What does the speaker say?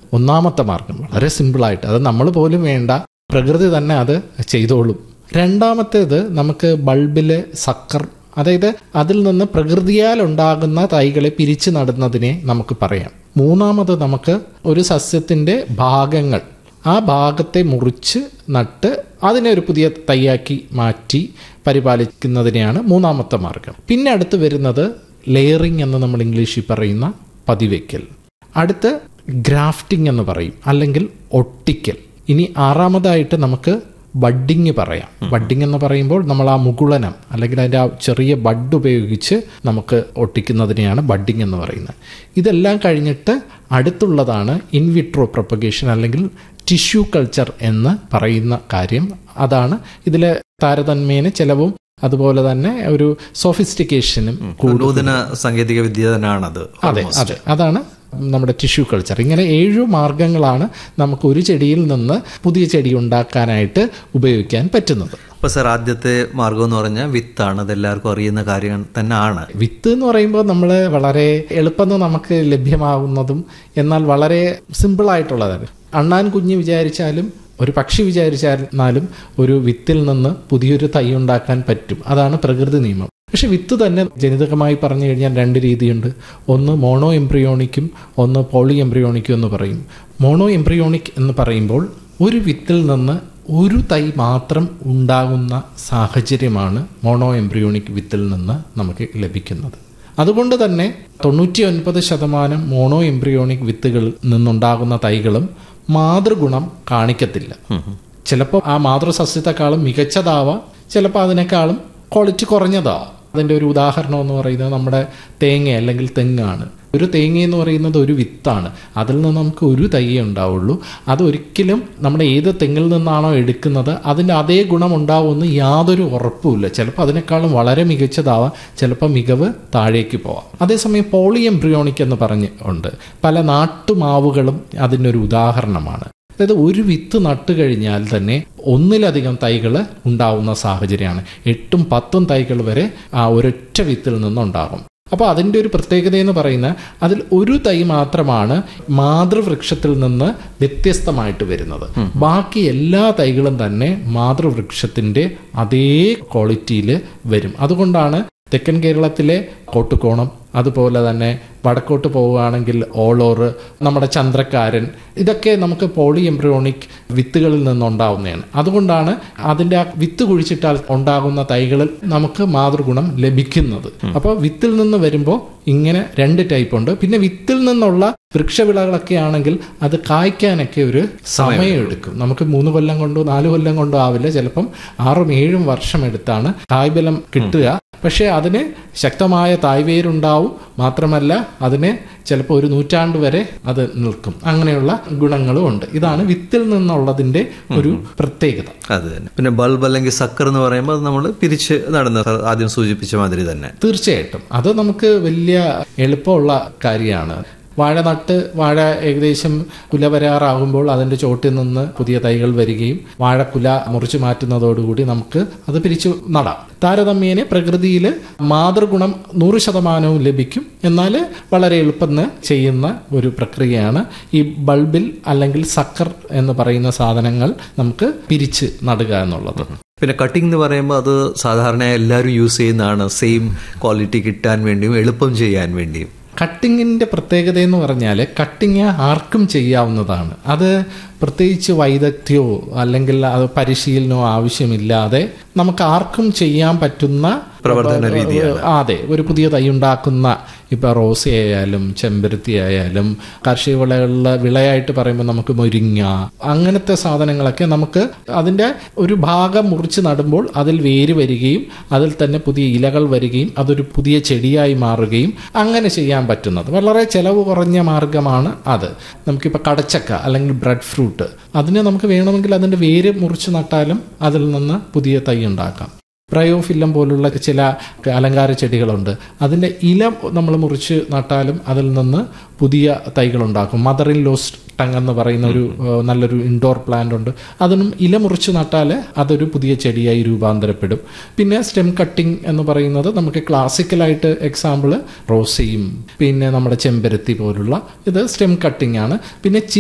ഒന്നാമത്തെ മാർഗം വളരെ സിമ്പിളായിട്ട് അത് നമ്മൾ പോലും വേണ്ട പ്രകൃതി തന്നെ അത് ചെയ്തോളും രണ്ടാമത്തേത് നമുക്ക് ബൾബിലെ സക്കർ അതായത് അതിൽ നിന്ന് പ്രകൃതിയാൽ ഉണ്ടാകുന്ന തൈകളെ പിരിച്ചു നടുന്നതിനെ നമുക്ക് പറയാം മൂന്നാമത് നമുക്ക് ഒരു സസ്യത്തിന്റെ ഭാഗങ്ങൾ ആ ഭാഗത്തെ മുറിച്ച് നട്ട് അതിനെ ഒരു പുതിയ തൈയാക്കി മാറ്റി പരിപാലിക്കുന്നതിനെയാണ് മൂന്നാമത്തെ മാർഗം പിന്നെ അടുത്ത് വരുന്നത് ലെയറിംഗ് എന്ന് നമ്മൾ ഇംഗ്ലീഷിൽ പറയുന്ന പതിവയ്ക്കൽ അടുത്ത് ഗ്രാഫ്റ്റിംഗ് എന്ന് പറയും അല്ലെങ്കിൽ ഒട്ടിക്കൽ ഇനി ആറാമതായിട്ട് നമുക്ക് ബഡ്ഡിങ് പറയാം ബഡ്ഡിങ് എന്ന് പറയുമ്പോൾ നമ്മൾ ആ മുകുളനം അല്ലെങ്കിൽ അതിൻ്റെ ആ ചെറിയ ബഡ് ഉപയോഗിച്ച് നമുക്ക് ഒട്ടിക്കുന്നതിനെയാണ് ബഡ്ഡിങ് എന്ന് പറയുന്നത് ഇതെല്ലാം കഴിഞ്ഞിട്ട് അടുത്തുള്ളതാണ് ഇൻവിട്രോ പ്രൊപ്പഗേഷൻ അല്ലെങ്കിൽ ടിഷ്യൂ കൾച്ചർ എന്ന് പറയുന്ന കാര്യം അതാണ് ഇതിലെ താരതമ്യേന ചെലവും അതുപോലെ തന്നെ ഒരു സോഫിസ്റ്റിക്കേഷനും നൂതന സാങ്കേതിക വിദ്യ തന്നെയാണത് അതെ അതെ അതാണ് നമ്മുടെ ടിഷ്യൂ കൾച്ചർ ഇങ്ങനെ ഏഴു മാർഗങ്ങളാണ് നമുക്ക് ഒരു ചെടിയിൽ നിന്ന് പുതിയ ചെടി ഉണ്ടാക്കാനായിട്ട് ഉപയോഗിക്കാൻ പറ്റുന്നത് അപ്പൊ സർ ആദ്യത്തെ മാർഗം എന്ന് പറഞ്ഞാൽ വിത്താണ് അത് എല്ലാവർക്കും അറിയുന്ന കാര്യം തന്നെയാണ് വിത്ത് എന്ന് പറയുമ്പോൾ നമ്മൾ വളരെ എളുപ്പം നമുക്ക് ലഭ്യമാകുന്നതും എന്നാൽ വളരെ സിമ്പിളായിട്ടുള്ളതാണ് അണ്ണാൻ കുഞ്ഞ് വിചാരിച്ചാലും ഒരു പക്ഷി വിചാരിച്ചാലും ഒരു വിത്തിൽ നിന്ന് പുതിയൊരു തൈ ഉണ്ടാക്കാൻ പറ്റും അതാണ് പ്രകൃതി നിയമം പക്ഷെ വിത്ത് തന്നെ ജനിതകമായി പറഞ്ഞു കഴിഞ്ഞാൽ രണ്ട് രീതിയുണ്ട് ഒന്ന് മോണോ എംബ്രിയോണിക്കും ഒന്ന് പോളി എംബ്രിയോണിക്കും എന്ന് പറയും മോണോ എംബ്രിയോണിക് എന്ന് പറയുമ്പോൾ ഒരു വിത്തിൽ നിന്ന് ഒരു തൈ മാത്രം ഉണ്ടാകുന്ന സാഹചര്യമാണ് മോണോ എംബ്രിയോണിക് വിത്തിൽ നിന്ന് നമുക്ക് ലഭിക്കുന്നത് അതുകൊണ്ട് തന്നെ തൊണ്ണൂറ്റി ഒൻപത് ശതമാനം മോണോ എംബ്രിയോണിക് വിത്തുകളിൽ നിന്നുണ്ടാകുന്ന തൈകളും മാതൃഗുണം കാണിക്കത്തില്ല ചിലപ്പോൾ ആ മാതൃസസ്യത്തെക്കാളും മികച്ചതാവാം ചിലപ്പോൾ അതിനേക്കാളും ക്വാളിറ്റി കുറഞ്ഞതാവാം അതിൻ്റെ ഒരു ഉദാഹരണം എന്ന് പറയുന്നത് നമ്മുടെ തേങ്ങ അല്ലെങ്കിൽ തെങ്ങാണ് ഒരു തേങ്ങ എന്ന് പറയുന്നത് ഒരു വിത്താണ് അതിൽ നിന്ന് നമുക്ക് ഒരു തയ്യേ ഉണ്ടാവുള്ളൂ അത് ഒരിക്കലും നമ്മുടെ ഏത് തെങ്ങിൽ നിന്നാണോ എടുക്കുന്നത് അതിൻ്റെ അതേ ഗുണം ഉണ്ടാവുമെന്ന് യാതൊരു ഉറപ്പുമില്ല ചിലപ്പോൾ അതിനേക്കാളും വളരെ മികച്ചതാവാം ചിലപ്പോൾ മികവ് താഴേക്ക് പോവാം അതേസമയം പോളി എംബ്രിയോണിക് എന്ന് പറഞ്ഞ് ഉണ്ട് പല നാട്ടുമാവുകളും അതിൻ്റെ ഒരു ഉദാഹരണമാണ് അതായത് ഒരു വിത്ത് നട്ടു കഴിഞ്ഞാൽ തന്നെ ഒന്നിലധികം തൈകൾ ഉണ്ടാവുന്ന സാഹചര്യമാണ് എട്ടും പത്തും തൈകൾ വരെ ആ ഒരൊറ്റ വിത്തിൽ നിന്നുണ്ടാകും അപ്പോൾ അതിൻ്റെ ഒരു പ്രത്യേകത എന്ന് പറയുന്നത് അതിൽ ഒരു തൈ മാത്രമാണ് മാതൃവൃക്ഷത്തിൽ നിന്ന് വ്യത്യസ്തമായിട്ട് വരുന്നത് ബാക്കി എല്ലാ തൈകളും തന്നെ മാതൃവൃക്ഷത്തിൻ്റെ അതേ ക്വാളിറ്റിയിൽ വരും അതുകൊണ്ടാണ് തെക്കൻ കേരളത്തിലെ കോട്ടുകോണം അതുപോലെ തന്നെ വടക്കോട്ട് പോവുകയാണെങ്കിൽ ഓളോറ് നമ്മുടെ ചന്ദ്രക്കാരൻ ഇതൊക്കെ നമുക്ക് പോളി എംബ്രിയോണിക് വിത്തുകളിൽ നിന്നുണ്ടാവുന്നതാണ് അതുകൊണ്ടാണ് അതിൻ്റെ ആ വിത്ത് കുഴിച്ചിട്ടാൽ ഉണ്ടാകുന്ന തൈകളിൽ നമുക്ക് മാതൃഗുണം ലഭിക്കുന്നത് അപ്പോൾ വിത്തിൽ നിന്ന് വരുമ്പോൾ ഇങ്ങനെ രണ്ട് ടൈപ്പ് ഉണ്ട് പിന്നെ വിത്തിൽ നിന്നുള്ള വൃക്ഷവിളകളൊക്കെ ആണെങ്കിൽ അത് കായ്ക്കാനൊക്കെ ഒരു സമയമെടുക്കും നമുക്ക് മൂന്ന് കൊല്ലം കൊണ്ടോ നാല് കൊല്ലം കൊണ്ടോ ആവില്ല ചിലപ്പം ആറും ഏഴും വർഷം എടുത്താണ് കായ്ബലം കിട്ടുക പക്ഷേ അതിന് ശക്തമായ തായ്വേരുണ്ടാവും മാത്രമല്ല അതിന് ചിലപ്പോൾ ഒരു നൂറ്റാണ്ട് വരെ അത് നിൽക്കും അങ്ങനെയുള്ള ഗുണങ്ങളും ഉണ്ട് ഇതാണ് വിത്തിൽ നിന്നുള്ളതിന്റെ ഒരു പ്രത്യേകത അത് തന്നെ പിന്നെ ബൾബ് അല്ലെങ്കിൽ സക്കർ എന്ന് പറയുമ്പോൾ അത് നമ്മൾ പിരിച്ച് നടന്ന സർ ആദ്യം സൂചിപ്പിച്ച മാതിരി തന്നെ തീർച്ചയായിട്ടും അത് നമുക്ക് വലിയ എളുപ്പമുള്ള കാര്യമാണ് വാഴ നട്ട് വാഴ ഏകദേശം കുല വരാറാകുമ്പോൾ അതിൻ്റെ ചോട്ടിൽ നിന്ന് പുതിയ തൈകൾ വരികയും വാഴക്കുല മുറിച്ചു മാറ്റുന്നതോടുകൂടി നമുക്ക് അത് പിരിച്ചു നടാം താരതമ്യേന പ്രകൃതിയിൽ മാതൃഗുണം നൂറ് ശതമാനവും ലഭിക്കും എന്നാൽ വളരെ എളുപ്പം ചെയ്യുന്ന ഒരു പ്രക്രിയയാണ് ഈ ബൾബിൽ അല്ലെങ്കിൽ സക്കർ എന്ന് പറയുന്ന സാധനങ്ങൾ നമുക്ക് പിരിച്ച് നടുക എന്നുള്ളത് പിന്നെ കട്ടിംഗ് എന്ന് പറയുമ്പോൾ അത് സാധാരണ എല്ലാവരും യൂസ് ചെയ്യുന്നതാണ് സെയിം ക്വാളിറ്റി കിട്ടാൻ വേണ്ടിയും എളുപ്പം ചെയ്യാൻ വേണ്ടിയും കട്ടിങ്ങിൻ്റെ പ്രത്യേകത എന്ന് പറഞ്ഞാൽ കട്ടിങ് ആർക്കും ചെയ്യാവുന്നതാണ് അത് പ്രത്യേകിച്ച് വൈദഗ്ധ്യമോ അല്ലെങ്കിൽ അത് പരിശീലനമോ ആവശ്യമില്ലാതെ നമുക്ക് ആർക്കും ചെയ്യാൻ പറ്റുന്ന പ്രവർത്തന രീതിയാണ് അതെ ഒരു പുതിയ തൈ ഉണ്ടാക്കുന്ന ഇപ്പൊ റോസ ആയാലും ചെമ്പരത്തി ആയാലും കാർഷിക വിളകളിലെ വിളയായിട്ട് പറയുമ്പോൾ നമുക്ക് മുരിങ്ങ അങ്ങനത്തെ സാധനങ്ങളൊക്കെ നമുക്ക് അതിന്റെ ഒരു ഭാഗം മുറിച്ച് നടുമ്പോൾ അതിൽ വേര് വരികയും അതിൽ തന്നെ പുതിയ ഇലകൾ വരികയും അതൊരു പുതിയ ചെടിയായി മാറുകയും അങ്ങനെ ചെയ്യാൻ പറ്റുന്നത് വളരെ ചെലവ് കുറഞ്ഞ മാർഗമാണ് അത് നമുക്കിപ്പോൾ കടച്ചക്ക അല്ലെങ്കിൽ ബ്രെഡ് ഫ്രൂട്ട് അതിനെ നമുക്ക് വേണമെങ്കിൽ അതിന്റെ വേര് മുറിച്ച് നട്ടാലും അതിൽ നിന്ന് പുതിയ തൈ ഉണ്ടാക്കാം പ്രയോഫില്ലം പോലുള്ള ചില അലങ്കാര ചെടികളുണ്ട് അതിൻ്റെ ഇല നമ്മൾ മുറിച്ച് നട്ടാലും അതിൽ നിന്ന് പുതിയ തൈകൾ ഉണ്ടാക്കും മദർ ഇൻ ലോസ്റ്റ് ടങ് എന്ന് പറയുന്ന ഒരു ഏഹ്, നല്ലൊരു ഇൻഡോർ പ്ലാന്റ് ഉണ്ട് അതിനും ഇല മുറിച്ച് നട്ടാൽ അതൊരു പുതിയ ചെടിയായി രൂപാന്തരപ്പെടും പിന്നെ സ്റ്റെം കട്ടിംഗ് എന്ന് പറയുന്നത് നമുക്ക് ക്ലാസിക്കലായിട്ട് എക്സാമ്പിൾ റോസയും പിന്നെ നമ്മുടെ ചെമ്പരത്തി പോലുള്ള ഇത് സ്റ്റെം കട്ടിംഗ് ആണ് പിന്നെ